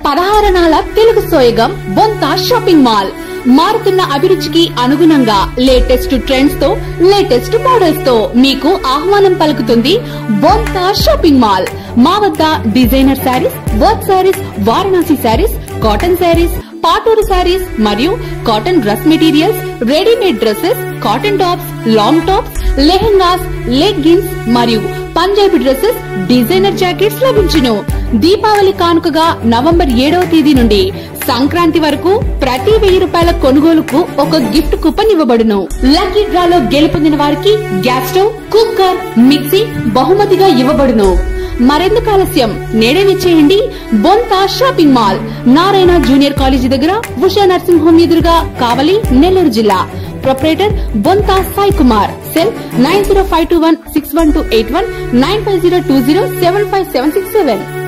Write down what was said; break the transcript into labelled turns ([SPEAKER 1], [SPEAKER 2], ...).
[SPEAKER 1] పదహారణాల తెలుగు సోయగం బొంత shopping mall మారుతున్న అభిరుచికి అనుగుణంగా లేటెస్ట్ ట్రెండ్స్ తో లేటెస్ట్ మోడల్స్ తో మీకు ఆహ్వానం పలుకుతుంది బొంత షాపింగ్ మాల్ మా వద్ద designer saris work saris Varanasi saris cotton saris Paturu saris మరియు cotton dress materials readymade dresses cotton tops long tops lehengas leggings మరియు పంజాబీ డ్రెస్సెస్ డిజైనర్ జాకెట్స్ లభించును దీపావళి కానుకగా నవంబర్ ఏడవ తేదీ నుండి సంక్రాంతి వరకు ప్రతి వెయ్యి రూపాయల కొనుగోలుకు ఒక గిఫ్ట్ కూపన్ ఇవ్వబడును లక్కీ డ్రాలో గెలుపొందిన వారికి గ్యాస్ స్టవ్ కుక్కర్ మిక్సీ బహుమతిగా ఇవ్వబడును మరెందుకు ఆలస్యం నేడే విచ్చేయండి Bontha shopping mall Narayana junior college దగ్గర ఉషా నర్సింగ్ హోమ్ ఎదురుగా కావలి నెల్లూరు జిల్లా proprietor Bontha Sai Kumar cell nine zero five two one six one two eight one nine five zero two zero seven five seven six seven